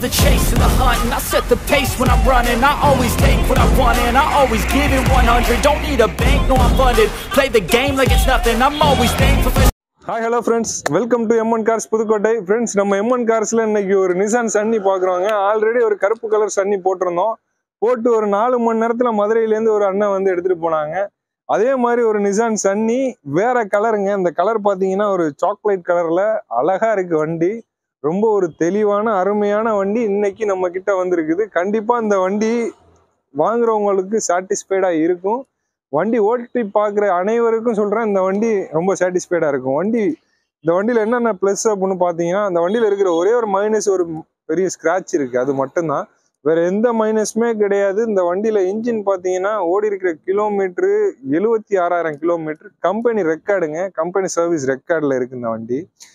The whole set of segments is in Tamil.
love the chase and the hunt And I set the pace when I'm running I always take what I want and I always give it 100 Don't need a bank, no I'm funded Play the game like it's nothing I'm always thankful for hi hello friends welcome to MN cars Pudukkottai friends நம்ம எம்என் கார்ஸில் இன்னைக்கு ஒரு நிசான் சன்னி பார்க்குறோங்க ஆல்ரெடி ஒரு கருப்பு கலர் சன்னி போட்டிருந்தோம் போட்டு ஒரு நாலு மணி நேரத்தில் மதுரையிலேருந்து ஒரு அண்ணன் வந்து எடுத்துகிட்டு போனாங்க அதே மாதிரி ஒரு நிசான் சன்னி வேற கலருங்க இந்த கலர் பார்த்தீங்கன்னா ஒரு சாக்லேட் கலரில் அழகாக இருக்கு வண்டி ரொம்ப ஒரு தெளிவான அருமையான வண்டி இன்னைக்கு நம்ம கிட்ட வந்திருக்குது கண்டிப்பாக இந்த வண்டி வாங்குறவங்களுக்கு சாட்டிஸ்ஃபைடாக இருக்கும் வண்டி ஓட்டி பார்க்குற அனைவருக்கும் சொல்கிறேன் இந்த வண்டி ரொம்ப சாட்டிஸ்ஃபைடாக இருக்கும் வண்டி இந்த வண்டியில் என்னென்ன ப்ளஸ் அப்படின்னு பார்த்தீங்கன்னா அந்த வண்டியில் இருக்கிற ஒரே ஒரு மைனஸ் ஒரு பெரிய ஸ்க்ராட்ச் இருக்குது அது மட்டும்தான் வேற எந்த மைனஸுமே கிடையாது இந்த வண்டியில் இன்ஜின் பார்த்தீங்கன்னா ஓடி இருக்கிற கிலோமீட்ரு எழுபத்தி ஆறாயிரம் கிலோமீட்டர் கம்பெனி ரெக்கார்டுங்க கம்பெனி சர்வீஸ் ரெக்கார்டில் இருக்கு இந்த வண்டி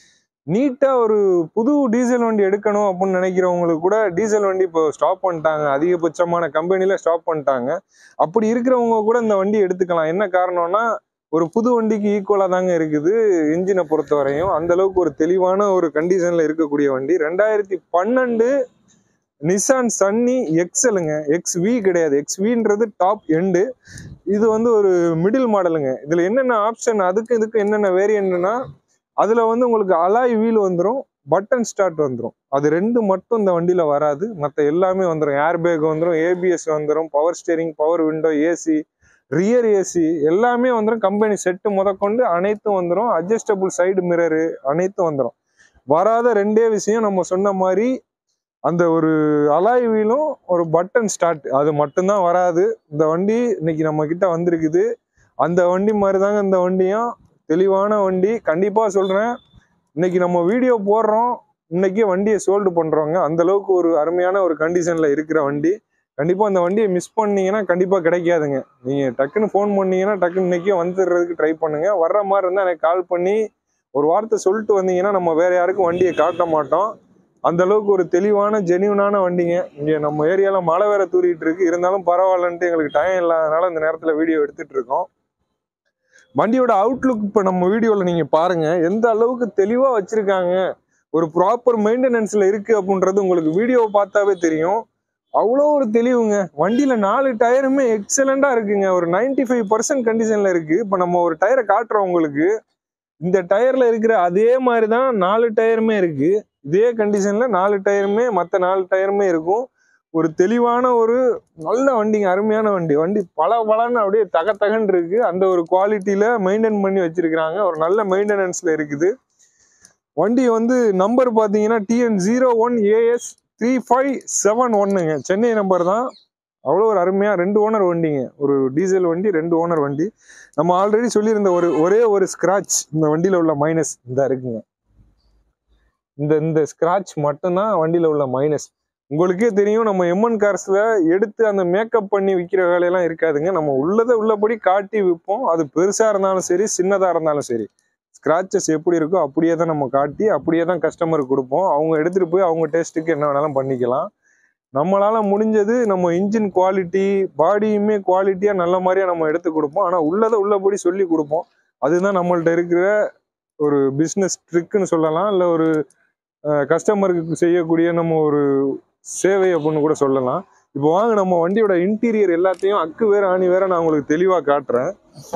நீட்டாக ஒரு புது டீசல் வண்டி எடுக்கணும் அப்படின்னு நினைக்கிறவங்களுக்கு கூட டீசல் வண்டி இப்போ ஸ்டாப் பண்ணிட்டாங்க அதிகபட்சமான கம்பெனியில் ஸ்டாப் பண்ணிட்டாங்க அப்படி இருக்கிறவங்க கூட இந்த வண்டி எடுத்துக்கலாம் என்ன காரணம்னா ஒரு புது வண்டிக்கு ஈக்குவலாக தாங்க இருக்குது இன்ஜினை பொறுத்த வரையும் அந்த அளவுக்கு ஒரு தெளிவான ஒரு கண்டிஷனில் இருக்கக்கூடிய வண்டி ரெண்டாயிரத்தி பன்னெண்டு நிசான் சன்னி எக்ஸலுங்க எக்ஸ் வி கிடையாது எக்ஸ் வின்றது டாப் எண்டு இது வந்து ஒரு மிடில் மாடலுங்க இதில் என்னென்ன ஆப்ஷன் அதுக்கு இதுக்கு என்னென்ன வேரியண்ட்னா அதில் வந்து உங்களுக்கு அலாய் வீல் வந்துடும் பட்டன் ஸ்டார்ட் வந்துடும் அது ரெண்டு மட்டும் இந்த வண்டியில் வராது மற்ற எல்லாமே வந்துடும் ஏர் பேக் வந்துடும் ஏபிஎஸ் வந்துடும் power steering power window AC rear AC எல்லாமே வந்துடும் கம்பெனி செட்டு முதற்கொண்டு அனைத்தும் வந்துடும் அட்ஜஸ்டபுள் சைடு மிரரு அனைத்தும் வந்துடும் வராத ரெண்டே விஷயம் நம்ம சொன்ன மாதிரி அந்த ஒரு அலாய் வீலும் ஒரு பட்டன் ஸ்டார்ட் அது மட்டும்தான் வராது இந்த வண்டி இன்னைக்கு நம்ம கிட்ட வந்திருக்குது அந்த வண்டி மாதிரி தாங்க இந்த வண்டியும் தெளிவான வண்டி கண்டிப்பாக சொல்கிறேன் இன்னைக்கு நம்ம வீடியோ போடுறோம் இன்னைக்கே வண்டியை சோல்டு பண்ணுறோங்க அந்த அளவுக்கு ஒரு அருமையான ஒரு கண்டிஷனில் இருக்கிற வண்டி கண்டிப்பாக அந்த வண்டியை மிஸ் பண்ணீங்கன்னா கண்டிப்பாக கிடைக்காதுங்க நீங்கள் டக்குன்னு ஃபோன் பண்ணீங்கன்னா டக்குன்னு இன்னைக்கே வந்துடுறதுக்கு ட்ரை பண்ணுங்க வர்ற மாதிரி இருந்தால் எனக்கு கால் பண்ணி ஒரு வார்த்தை சொல்லிட்டு வந்தீங்கன்னா நம்ம வேற யாருக்கும் வண்டியை காட்ட மாட்டோம் அந்த அளவுக்கு ஒரு தெளிவான ஜெனியூனான வண்டிங்க இங்கே நம்ம ஏரியாவில் மழை வேற தூரிட்டு இருக்கு இருந்தாலும் பரவாயில்லன்ட்டு எங்களுக்கு டைம் இல்லாதனால இந்த நேரத்தில் வீடியோ எடுத்துட்டு இருக்கோம் வண்டியோட அவுட்லுக் இப்போ நம்ம வீடியோவில் நீங்கள் பாருங்க எந்த அளவுக்கு தெளிவாக வச்சிருக்காங்க ஒரு ப்ராப்பர் மெயின்டெனன்ஸில் இருக்கு அப்படின்றது உங்களுக்கு வீடியோவை பார்த்தாவே தெரியும் அவ்வளோ ஒரு தெளிவுங்க வண்டியில் நாலு டயருமே எக்ஸலண்டாக இருக்குங்க ஒரு 95% ஃபைவ் பர்சன்ட் கண்டிஷனில் இருக்குது இப்போ நம்ம ஒரு டயரை காட்டுறோம் உங்களுக்கு இந்த டயரில் இருக்கிற அதே மாதிரி தான் நாலு டயருமே இருக்குது இதே கண்டிஷனில் நாலு டயருமே மற்ற நாலு டயருமே இருக்கும் ஒரு தெளிவான ஒரு நல்ல வண்டிங்க அருமையான வண்டி வண்டி பல பலன்னு அப்படியே தக தகன்னு இருக்கு அந்த ஒரு குவாலிட்டியில மெயின்டைன் பண்ணி வச்சிருக்கிறாங்க ஒரு நல்ல மெயின்டெனன்ஸ்ல இருக்குது வண்டி வந்து நம்பர் பார்த்தீங்கன்னா TN zero one AS three five seven ஒன்னுங்க சென்னை நம்பர் தான் அவ்வளோ ஒரு அருமையாக ரெண்டு ஓனர் வண்டிங்க ஒரு டீசல் வண்டி ரெண்டு ஓனர் வண்டி நம்ம ஆல்ரெடி சொல்லியிருந்த ஒரு ஒரே ஒரு ஸ்கிராட்ச் இந்த வண்டியில் உள்ள மைனஸ் இந்த இருக்குங்க இந்த இந்த ஸ்கிராட்ச் மட்டும்தான் வண்டியில் உள்ள மைனஸ் உங்களுக்கே தெரியும் நம்ம எம்என் கார்ஸ்ல எடுத்து அந்த மேக்கப் பண்ணி விற்கிற வேலையெல்லாம் இருக்காதுங்க நம்ம உள்ளதை உள்ளபடி காட்டி விற்போம் அது பெருசா இருந்தாலும் சரி சின்னதா இருந்தாலும் சரி ஸ்கிராச்சஸ் எப்படி இருக்கோ அப்படியே தான் நம்ம காட்டி அப்படியே தான் கஸ்டமருக்கு கொடுப்போம் அவங்க எடுத்துட்டு போய் அவங்க டேஸ்ட்டுக்கு என்ன வேணாலும் பண்ணிக்கலாம் நம்மளால முடிஞ்சது நம்ம இன்ஜின் குவாலிட்டி பாடியுமே குவாலிட்டியா நல்ல மாதிரியா நம்ம எடுத்து கொடுப்போம் ஆனா உள்ளதை உள்ளபடி சொல்லி கொடுப்போம் அதுதான் நம்மள்ட்ட இருக்கிற ஒரு பிஸ்னஸ் ட்ரிக்குன்னு சொல்லலாம் இல்லை ஒரு கஸ்டமருக்கு செய்யக்கூடிய நம்ம ஒரு சேவை அப்படின்னு கூட சொல்லலாம் இப்போ வாங்க நம்ம வண்டியோட இன்டீரியர் எல்லாத்தையும் அக்கு வேற ஆணி வேற நான் உங்களுக்கு தெளிவா காட்டுறேன்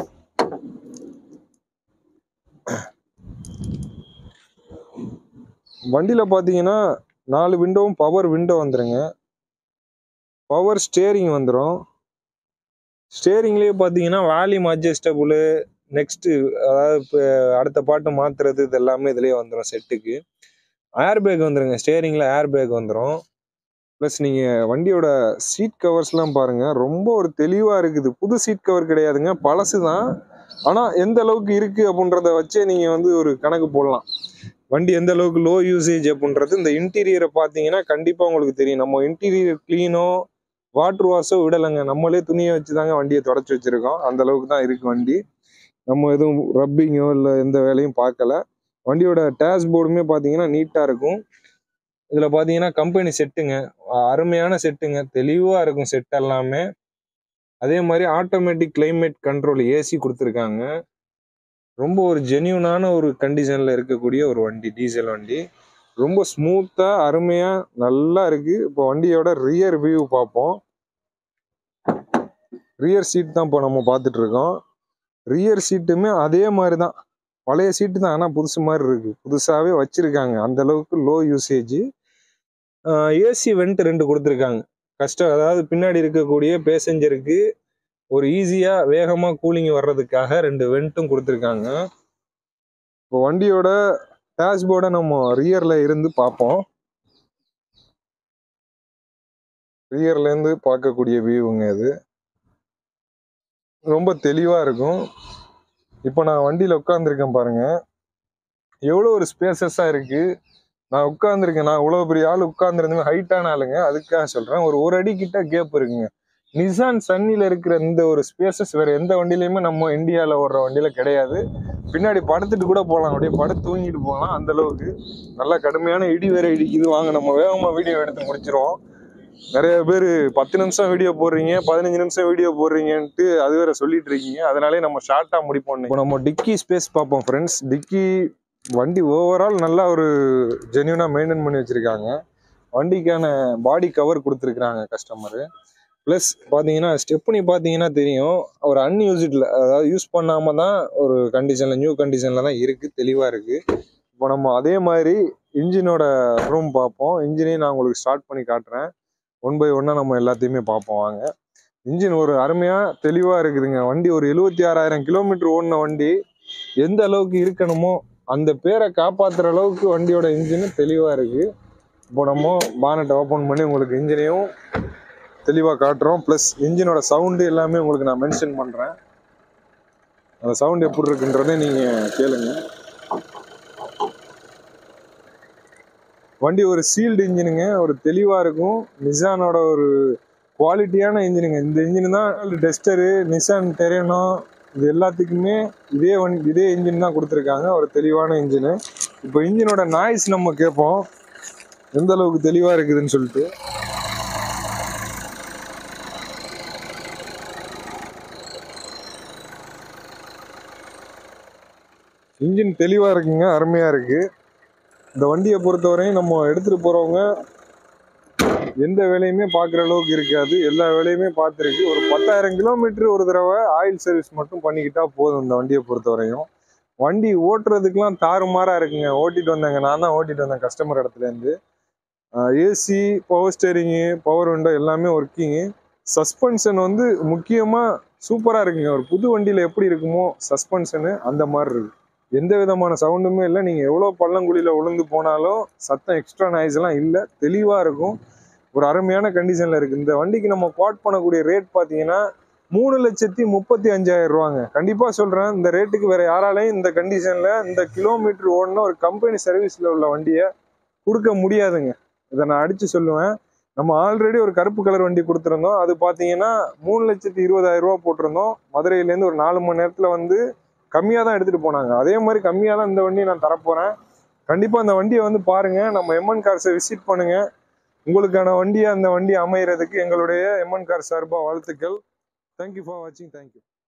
வண்டியில பாத்தீங்கன்னா நாலு விண்டோவும் பவர் விண்டோ வந்துருங்க பவர் ஸ்டேரிங் வந்துடும் ஸ்டேரிங்லேயே பார்த்தீங்கன்னா வால்யூம் அட்ஜஸ்டபுள் நெக்ஸ்ட்டு அதாவது இப்போ அடுத்த பாட்டு மாற்றுறது இது எல்லாமே இதுலேயே வந்துடும் செட்டுக்கு ஏர் பேக் வந்துருங்க ஸ்டேரிங்கில் ஏர் பேக் வந்துடும் ப்ளஸ் நீங்கள் வண்டியோட சீட் கவர்ஸ்லாம் பாருங்கள் ரொம்ப ஒரு தெளிவாக இருக்குது புது சீட் கவர் கிடையாதுங்க பழசு தான் ஆனால் எந்த அளவுக்கு இருக்குது அப்படின்றத வச்சே நீங்கள் வந்து ஒரு கணக்கு போடலாம் வண்டி எந்த அளவுக்கு லோ யூசேஜ் அப்படின்றது இந்த இன்டீரியரை பார்த்தீங்கன்னா கண்டிப்பாக உங்களுக்கு தெரியும் நம்ம இன்டீரியர் க்ளீனோ வாட்டர் வாஷோ விடலைங்க நம்மளே துணியை வச்சு தாங்க வண்டியை தொடச்சி வச்சிருக்கோம் அந்த அளவுக்கு தான் இருக்கு வண்டி நம்ம எதுவும் ரப்பிங்கோ இல்லை எந்த வேலையும் பார்க்கல வண்டியோட டேஷ்போர்டுமே பார்த்தீங்கன்னா நீட்டாக இருக்கும் இதில் பார்த்தீங்கன்னா கம்பெனி செட்டுங்க அருமையான செட்டுங்க தெளிவாக இருக்கும் செட் எல்லாமே அதே மாதிரி ஆட்டோமேட்டிக் கிளைமேட் கண்ட்ரோல் ஏசி கொடுத்துருக்காங்க ரொம்ப ஒரு ஜென்யூனான ஒரு கண்டிஷனில் இருக்கக்கூடிய ஒரு வண்டி டீசல் வண்டி ரொம்ப ஸ்மூத்தா அருமையா நல்லா இருக்கு இப்போ வண்டியோட ரியர் வியூ பார்ப்போம் ரியர் சீட் தான் இப்போ நம்ம பார்த்துட்டு இருக்கோம் ரியர் சீட்டுமே அதே மாதிரி தான் பழைய சீட்டு தான் ஆனால் புதுசு மாதிரி இருக்கு புதுசாகவே வச்சிருக்காங்க அந்த அளவுக்கு லோ யூசேஜ் ஏசி வெண்ட் ரெண்டு கொடுத்துருக்காங்க கஷ்டம் அதாவது பின்னாடி இருக்கக்கூடிய பேசஞ்சருக்கு ஒரு ஈஸியா வேகமா கூலிங் வர்றதுக்காக ரெண்டு வெண்ட்டும் கொடுத்துருக்காங்க இப்போ வண்டியோட டேஷ்போர்டை நம்ம ரியர்ல இருந்து பார்ப்போம் ரியர்ல இருந்து பார்க்கக்கூடிய வியூங்க இது ரொம்ப தெளிவா இருக்கும் இப்போ நான் வண்டியில உட்காந்துருக்கேன் பாருங்க எவ்வளோ ஒரு ஸ்பேசஸா இருக்கு நான் உட்காந்துருக்கேன் நான் இவ்வளோ பெரிய ஆள் உட்காந்துருந்தேன் ஹைட்டான ஆளுங்க அதுக்காக சொல்றேன் ஒரு ஒரு அடி கிட்ட கேப் இருக்குங்க நிசான் சன்னில இருக்கிற இந்த ஒரு ஸ்பேசஸ் வேற எந்த வண்டியிலயுமே நம்ம இந்தியாவில் ஓடுற வண்டியில கிடையாது பின்னாடி படுத்துட்டு கூட போகலாம் அப்படியே படுத்து தூங்கிட்டு போகலாம் அந்த அளவுக்கு நல்லா கடுமையான இடி வேற இடிக்குது வாங்க நம்ம வேகமா வீடியோ எடுத்து முடிச்சிருவோம் நிறைய பேர் பத்து நிமிஷம் வீடியோ போடுறீங்க பதினஞ்சு நிமிஷம் வீடியோ போடுறீங்கன்ட்டு அது வேற சொல்லிட்டு இருக்கீங்க அதனாலே நம்ம ஷார்ட்டா முடிப்போம் இப்போ நம்ம டிக்கி ஸ்பேஸ் பார்ப்போம் ஃப்ரெண்ட்ஸ் டிக்கி வண்டி ஓவரால் நல்லா ஒரு ஜென்யூனா மெயின்டைன் பண்ணி வச்சிருக்காங்க வண்டிக்கான பாடி கவர் கொடுத்துருக்குறாங்க கஸ்டமரு ப்ளஸ் பார்த்தீங்கன்னா ஸ்டெப்னி பார்த்தீங்கன்னா தெரியும் ஒரு அன்யூஸ்டில் அதாவது யூஸ் பண்ணாம தான் ஒரு கண்டிஷனில் நியூ கண்டிஷனில் தான் இருக்குது தெளிவாக இருக்குது இப்போ நம்ம அதே மாதிரி இன்ஜினோட ரூம் பார்ப்போம் இன்ஜினையும் நான் உங்களுக்கு ஸ்டார்ட் பண்ணி காட்டுறேன் ஒன் பை ஒன்னாக நம்ம எல்லாத்தையுமே பார்ப்போம் வாங்க இன்ஜின் ஒரு அருமையாக தெளிவாக இருக்குதுங்க வண்டி ஒரு எழுபத்தி ஆறாயிரம் கிலோமீட்டர் ஓடின வண்டி எந்த அளவுக்கு இருக்கணுமோ அந்த பேரை காப்பாற்றுற அளவுக்கு வண்டியோட இன்ஜின் தெளிவாக இருக்குது இப்போ நம்ம பானட்டை ஓப்பன் பண்ணி உங்களுக்கு இன்ஜினையும் தெளிவாக காட்டுறோம் ப்ளஸ் இன்ஜினோட சவுண்டு எல்லாமே உங்களுக்கு நான் மென்ஷன் பண்ணுறேன் அந்த சவுண்ட் எப்படி இருக்குன்றதை நீங்கள் கேளுங்க வண்டி ஒரு சீல்டு இன்ஜினுங்க ஒரு தெளிவாக இருக்கும் நிசானோட ஒரு குவாலிட்டியான இன்ஜினுங்க இந்த இன்ஜின் தான் டெஸ்டரு நிசான் டெரேனோ இது எல்லாத்துக்குமே இதே வண்டி இதே இன்ஜின் தான் கொடுத்துருக்காங்க ஒரு தெளிவான இன்ஜினு இப்போ இன்ஜினோட நாய்ஸ் நம்ம கேட்போம் எந்த அளவுக்கு தெளிவாக இருக்குதுன்னு சொல்லிட்டு இன்ஜின் தெளிவாக இருக்குங்க அருமையாக இருக்குது இந்த வண்டியை பொறுத்தவரையும் நம்ம எடுத்துகிட்டு போகிறவங்க எந்த வேலையுமே பார்க்குற அளவுக்கு இருக்காது எல்லா வேலையுமே பார்த்துருக்கு ஒரு பத்தாயிரம் கிலோமீட்டர் ஒரு தடவை ஆயில் சர்வீஸ் மட்டும் பண்ணிக்கிட்டா போதும் இந்த வண்டியை பொறுத்தவரையும் வண்டி ஓட்டுறதுக்கெலாம் தாறுமாறாக இருக்குங்க ஓட்டிட்டு வந்தாங்க நான் தான் ஓட்டிட்டு வந்தேன் கஸ்டமர் இடத்துலேருந்து AC power steering power window எல்லாமே ஒர்க்கிங்கு சஸ்பென்ஷன் வந்து முக்கியமாக சூப்பராக இருக்குங்க ஒரு புது வண்டியில் எப்படி இருக்குமோ சஸ்பென்ஷனு அந்த மாதிரி இருக்கு எந்த விதமான சவுண்டுமே இல்லை நீங்கள் எவ்வளோ பள்ளங்குழியில் விழுந்து போனாலும் சத்தம் எக்ஸ்ட்ரா நாய்ஸ் எல்லாம் இல்லை தெளிவாக இருக்கும் ஒரு அருமையான கண்டிஷனில் இருக்குது இந்த வண்டிக்கு நம்ம குவாட் பண்ணக்கூடிய ரேட் பார்த்தீங்கன்னா மூணு லட்சத்தி முப்பத்தி அஞ்சாயிரம் ரூபாங்க கண்டிப்பாக சொல்கிறேன் இந்த ரேட்டுக்கு வேற யாராலையும் இந்த கண்டிஷனில் இந்த கிலோமீட்டர் ஓடின ஒரு கம்பெனி சர்வீஸில் உள்ள வண்டியை கொடுக்க முடியாதுங்க இதை நான் அடித்து சொல்லுவேன் நம்ம ஆல்ரெடி ஒரு கருப்பு கலர் வண்டி கொடுத்துருந்தோம் அது பார்த்தீங்கன்னா மூணு லட்சத்தி இருபதாயிரம் ரூபா போட்டிருந்தோம் மதுரையிலேருந்து ஒரு நாலு மணி நேரத்தில் வந்து கம்மியாக தான் எடுத்துகிட்டு போனாங்க அதே மாதிரி கம்மியாக தான் இந்த வண்டியை நான் தரப்போகிறேன் கண்டிப்பாக அந்த வண்டியை வந்து பாருங்கள் நம்ம எம்என் கார்ஸை விசிட் பண்ணுங்கள் உங்களுக்கான வண்டியை அந்த வண்டி அமைகிறதுக்கு எங்களுடைய எம்என் கார் சார்பாக வாழ்த்துக்கள் தேங்க்யூ ஃபார் வாட்சிங் தேங்க்யூ